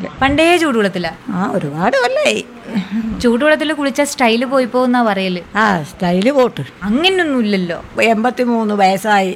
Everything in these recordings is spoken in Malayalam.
ചൂടുവെള്ളത്തിൽ പണ്ടേ ചൂടുവെള്ളത്തില ആ ഒരുപാട് കൊല്ലായി ചൂടുവെള്ളത്തിൽ കുളിച്ച സ്റ്റൈല് പോയി പോകുന്നാ പറയല് ആ സ്റ്റൈല് പോട്ട് അങ്ങനൊന്നും ഇല്ലല്ലോ എൺപത്തി മൂന്ന് വയസ്സായി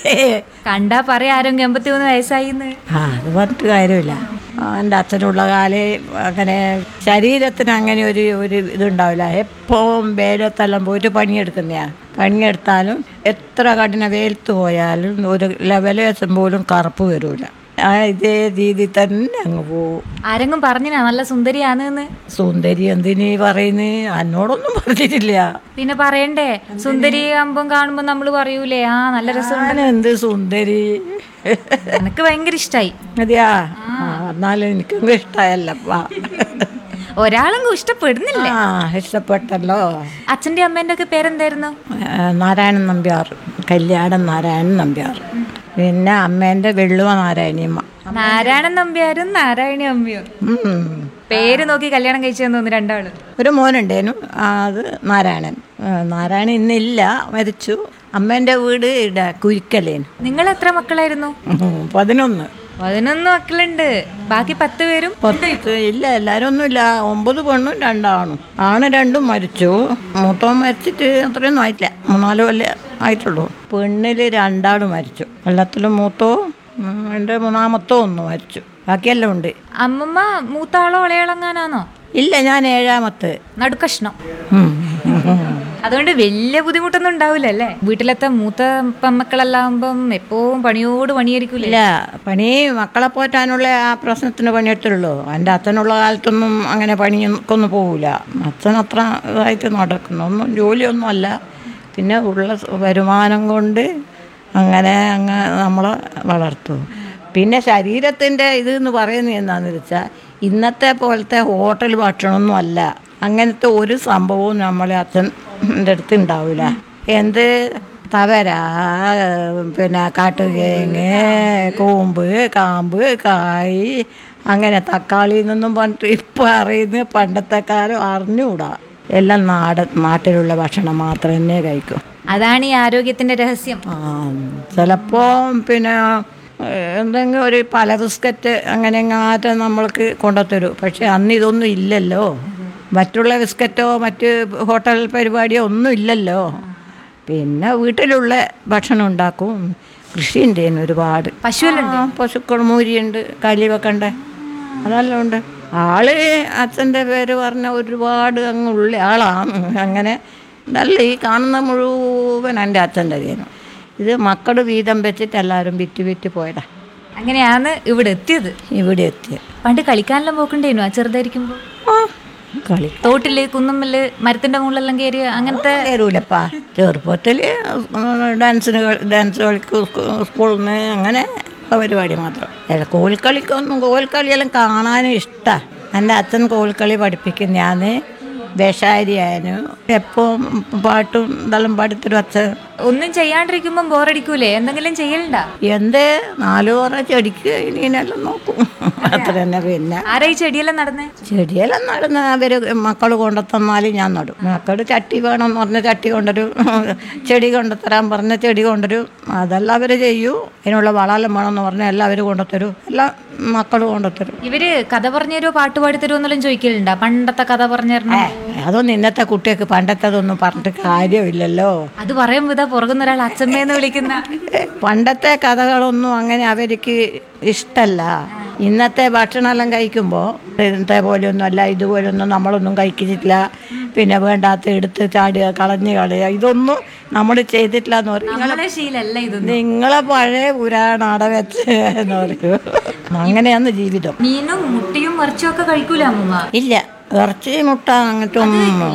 കണ്ടാ പറയാ ആരെങ്കിലും എൺപത്തി മൂന്ന് വയസ്സായിന്ന് ആ അത് പറഞ്ഞിട്ട് കാര്യമില്ല ആ, എൻ്റെ അച്ഛനുള്ള കാലേ അങ്ങനെ ശരീരത്തിന് അങ്ങനെ ഒരു ഒരു ഇതുണ്ടാവില്ല എപ്പോഴും വേലത്തെല്ലാം പോയിട്ട് പണിയെടുക്കുന്നതാണ് പണിയെടുത്താലും എത്ര കഠിന വെയിലത്ത് പോയാലും ഒരു ലെവലേശം പോലും കറുപ്പ് വരില്ല ആ ഇതേ രീതി തന്നെ അങ്ങ് പോവും ആരെങ്കിലും പറഞ്ഞിനാ നല്ല സുന്ദരിയാന്ന് സുന്ദരി എന്തിനീ പറയുന്നത് എന്നോടൊന്നും പറഞ്ഞിട്ടില്ല പിന്നെ പറയണ്ടേ സുന്ദരി ആകുമ്പം കാണുമ്പോ നമ്മള് പറയൂലേ ആ നല്ല രസം ഞാൻ എന്ത് സുന്ദരി എനക്ക് ഭയങ്കര ഇഷ്ടായി അതെയാ ആ, എന്നാലും എനിക്കൊന്നും ഇഷ്ടമായല്ലപ്പാ ഒരാളെങ്കിലും ഇഷ്ടപ്പെടുന്നില്ല ആ ഇഷ്ടപ്പെട്ടല്ലോ അച്ഛന്റെ അമ്മേന്റെ ഒക്കെ പേരെന്തായിരുന്നു ആ, നാരായണൻ നമ്പ്യാർ കല്യാണം നാരായണൻ നമ്പ്യാർ പിന്നെ അമ്മേൻ്റെ വെള്ളുവ നാരായണിയമ്മ നാരായണൻ നമ്പ്യാരും നാരായണി അമ്മയും ഉം. പേര് നോക്കി കല്യാണം കഴിച്ചു തോന്നുന്നു രണ്ടാളും ഒരു മോനുണ്ടേനു ആ, അത് നാരായണൻ ആ, നാരായണൻ ഇന്നില്ല മരിച്ചു അമ്മേൻ്റെ വീട് ഇവിടെ കുരിക്കലേനു നിങ്ങൾ എത്ര മക്കളായിരുന്നു ഉം, പതിനൊന്ന് പതിനൊന്ന് മക്കളുണ്ട് ബാക്കി പത്ത് പേരും പത്ത് ഇല്ല എല്ലാവരും ഒന്നുമില്ല ഒമ്പത് പെണ്ണും രണ്ടാണും ആണ് രണ്ടും മരിച്ചു മൂത്തവൻ മരിച്ചിട്ട് അത്രയൊന്നും ആയിട്ടില്ല മൂന്നാല് കൊല്ലം ആയിട്ടുള്ളൂ പെണ്ണിൽ രണ്ടാളും മരിച്ചു വെള്ളത്തിൽ മൂത്തോ ഉം, എൻ്റെ മൂന്നാമത്തോ ഒന്ന് മരിച്ചു ബാക്കിയെല്ലാം ഉണ്ട് അമ്മമ്മ മൂത്താളോ ഇളയളങ്ങാനാണോ ഇല്ല ഞാൻ ഏഴാമത്ത് നടുക്കഷ്ണം ഉം. അതുകൊണ്ട് വലിയ ബുദ്ധിമുട്ടൊന്നും ഉണ്ടാവില്ല അല്ലേ വീട്ടിലത്തെ മൂത്ത പെമ്മക്കളെല്ലാവുമ്പം എപ്പോഴും പണിയോട് പണിയായിരിക്കൂലേ ഇല്ല പണി മക്കളെ പോറ്റാനുള്ള ആ പ്രശ്നത്തിന് പണിയെടുത്തുള്ളൂ എൻ്റെ അച്ഛനുള്ള കാലത്തൊന്നും അങ്ങനെ പണിക്കൊന്നും പോകില്ല അച്ഛൻ അത്ര ഇതായിട്ട് നടക്കുന്നു ഒന്നും ജോലിയൊന്നും അല്ല പിന്നെ ഉള്ള സ് വരുമാനം കൊണ്ട് അങ്ങനെ അങ്ങ് നമ്മളെ വളർത്തു പിന്നെ ശരീരത്തിൻ്റെ ഇത് എന്ന് പറയുന്നത് എന്താണെന്ന് വെച്ചാൽ ഇന്നത്തെ പോലത്തെ ഹോട്ടൽ ഭക്ഷണമൊന്നും അല്ല അങ്ങനത്തെ ഒരു സംഭവവും നമ്മളെ അച്ഛൻ്റെ അടുത്ത് ഉണ്ടാവില്ല എന്ത് തവര പിന്നെ കാട്ടുകേങ്ങ് കൂമ്പ് കാമ്പ് കായ് അങ്ങനെ തക്കാളി എന്നൊന്നും പറഞ്ഞിട്ട് ഇപ്പം അറിയുന്ന പണ്ടത്തെ കാലം അറിഞ്ഞുകൂടാ എല്ലാം നാടൻ നാട്ടിലുള്ള ഭക്ഷണം മാത്രം തന്നെ കഴിക്കും അതാണ് ഈ ആരോഗ്യത്തിന്റെ രഹസ്യം ആ ചിലപ്പോൾ പിന്നെ ഏഹ്, എന്തെങ്കിലും ഒരു പല ബിസ്ക്കറ്റ് അങ്ങനെ എങ്ങാറ്റം നമ്മൾക്ക് കൊണ്ടുത്തരും പക്ഷെ അന്ന് ഇതൊന്നും ഇല്ലല്ലോ മറ്റുള്ള ബിസ്ക്കറ്റോ മറ്റ് ഹോട്ടൽ പരിപാടിയോ ഒന്നും ഇല്ലല്ലോ പിന്നെ വീട്ടിലുള്ള ഭക്ഷണം ഉണ്ടാക്കും കൃഷിയുണ്ട് ഇതിന് ഒരുപാട് പശുവെല്ലാം ആ, പശുക്കൾ മൂരിയുണ്ട് കലി വെക്കണ്ടേ അതെല്ലാം ഉണ്ട് ആള് അച്ഛൻ്റെ പേര് പറഞ്ഞ ഒരുപാട് അങ്ങ് ഉള്ള ആളാണ് അങ്ങനെ നല്ല ഈ കാണുന്ന മുഴുവൻ എൻ്റെ അച്ഛൻ്റെ കയ്യിലും ഇത് മക്കൾ വീതം വെച്ചിട്ട് എല്ലാവരും വിറ്റ് വിറ്റ് പോയതാ അങ്ങനെയാണ് ഇവിടെ എത്തിയത് ഇവിടെ എത്തി പണ്ട് കളിക്കാനെല്ലാം പോക്കണ്ടേനു ആ ചെറുതായിരിക്കുമ്പോ ആ കളി തോട്ടില് കുന്നമ്മല് മരത്തിന്റെ മുകളിലെല്ലാം കയറി അങ്ങനത്തെ കയറൂലപ്പാ ചെറുപ്പത്തിൽ ഡാൻസിന് കളി- ഡാൻസ് കളിക്കും സ്കൂ- സ്കൂളിൽ നിന്ന് അങ്ങനെ ഉള്ള പരിപാടി മാത്രം അല്ല കോൽക്കളിക്കൊന്നും കോൽക്കളിയെല്ലാം കാണാനും ഇഷ്ടമാണ് എൻ്റെ അച്ഛൻ കോൽക്കളി പഠിപ്പിക്കും ഞാൻ വേഷാരിയായിരുന്നു എപ്പോൾ പാട്ടും ഇതെല്ലാം പാടിത്തരും അച്ഛൻ ഒന്നും ചെയ്യാണ്ടിരിക്കുമ്പം ബോറടിക്കൂലേ എന്തെങ്കിലും ചെയ്യലുണ്ടാ എന്ത് നാലു പറ ചെടിക്ക് ഇനിയെല്ലാം നോക്കും അത്ര തന്നെ പിന്നെ ആരാ ഈ ചെടിയെല്ലാം നടന്നേ ചെടിയെല്ലാം നടുന്ന അവർ മക്കൾ കൊണ്ടുത്തന്നാൽ ഞാൻ നടും മക്കൾ ചട്ടി വേണമെന്ന് പറഞ്ഞ ചട്ടി കൊണ്ടുവരും ചെടി കൊണ്ടുത്തരാൻ പറഞ്ഞ ചെടി കൊണ്ടുവരും അതെല്ലാം അവർ ചെയ്യൂ അതിനുള്ള വളമെല്ലാം വേണമെന്ന് പറഞ്ഞാൽ എല്ലാം അവർ കൊണ്ടുത്തരും എല്ലാം മക്കൾ കൊണ്ടുത്തരും ഇവര് കഥ പറഞ്ഞുതരോ പാട്ട് പാടി തരുമോ എന്നെല്ലാം ചോദിക്കലുണ്ടാ പണ്ടത്തെ കഥ പറഞ്ഞിരുന്നു അതൊന്നും ഇന്നത്തെ കുട്ടികൾക്ക് പണ്ടത്തേതൊന്നും പറഞ്ഞിട്ട് കാര്യമില്ലല്ലോ അത് പറയുമ്പോ ഇതാ പുറകുന്ന ഒരാൾ അച്ഛമ്മേന്ന് വിളിക്കുന്ന പണ്ടത്തെ കഥകളൊന്നും അങ്ങനെ അവർക്ക് ഇഷ്ടമല്ല ഇന്നത്തെ ഭക്ഷണമെല്ലാം കഴിക്കുമ്പോൾ ഇന്നത്തെ പോലെയൊന്നും അല്ല ഇതുപോലൊന്നും നമ്മളൊന്നും കഴിക്കുന്നില്ല പിന്നെ വേണ്ടാത്ത എടുത്ത് ചാടുക കളഞ്ഞ് കളയുക ഇതൊന്നും നമ്മൾ ചെയ്തിട്ടില്ല എന്ന് പറയും നമ്മളെ ശീലല്ല ഇതൊന്നും നിങ്ങളെ പഴയ പുരാണാട വെച്ച് എന്ന് പറയും അങ്ങനെയാണ് ജീവിതം മീനും മുട്ടയും ഇറച്ചിയും ഒക്കെ കഴിക്കൂല അമ്മൂമ്മ ഇല്ല ഇറച്ചി മുട്ട അങ്ങോട്ടും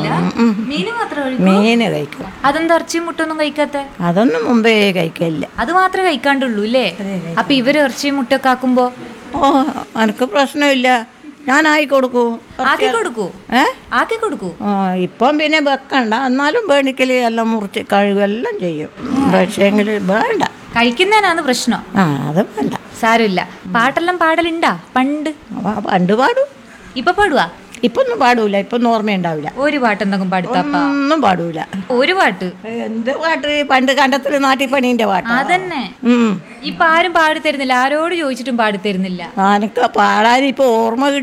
മീന് മാത്രം കഴിക്കും മീന് കഴിക്കും അതെന്താ ഇറച്ചിയും മുട്ടൊന്നും കഴിക്കാത്ത അതൊന്നും മുമ്പേ കഴിക്കില്ല അത് മാത്രമേ കഴിക്കാണ്ടുള്ളൂ അല്ലേ അപ്പൊ ഇവര് ഇറച്ചിയും മുട്ടയൊക്കെ ആക്കുമ്പോ ഓ എനിക്ക് പ്രശ്നമില്ല ഞാൻ ആയി കൊടുക്കൂ ആക്കി കൊടുക്കൂ ഏ ആക്കി കൊടുക്കൂ ആ, ഇപ്പം പിന്നെ വെക്കണ്ട എന്നാലും വേണിക്കൽ എല്ലാം മുറിച്ച് കഴുകെല്ലാം ചെയ്യും പക്ഷേങ്കിൽ വേണ്ട കഴിക്കുന്നതിനാണ് പ്രശ്നം ആ അത് വേണ്ട സാരമില്ല പാട്ടെല്ലാം പാടലുണ്ടാ പണ്ട് ആ, പണ്ട് പാടും ഇപ്പൊ പാടുവാ ഇപ്പൊന്നും പാടൂല ഇപ്പൊന്നും ഓർമ്മയുണ്ടാവില്ല ഒരു പാട്ട് എന്തെങ്കിലും പാടുത്താപ്പ ഒന്നും പാടൂല ഒരു പാട്ട് എന്ത് പാട്ട് പണ്ട് കണ്ടത്തിൽ നാട്ടിപ്പണീൻ്റെ പാട്ട് അതന്നെ ഉം ഇപ്പൊ ആരും പാടി തരുന്നില്ല ആരോട് ചോദിച്ചിട്ടും പാടി തരുന്നില്ല എനിക്ക് പാടാൻ ഇപ്പൊ ഓർമ്മ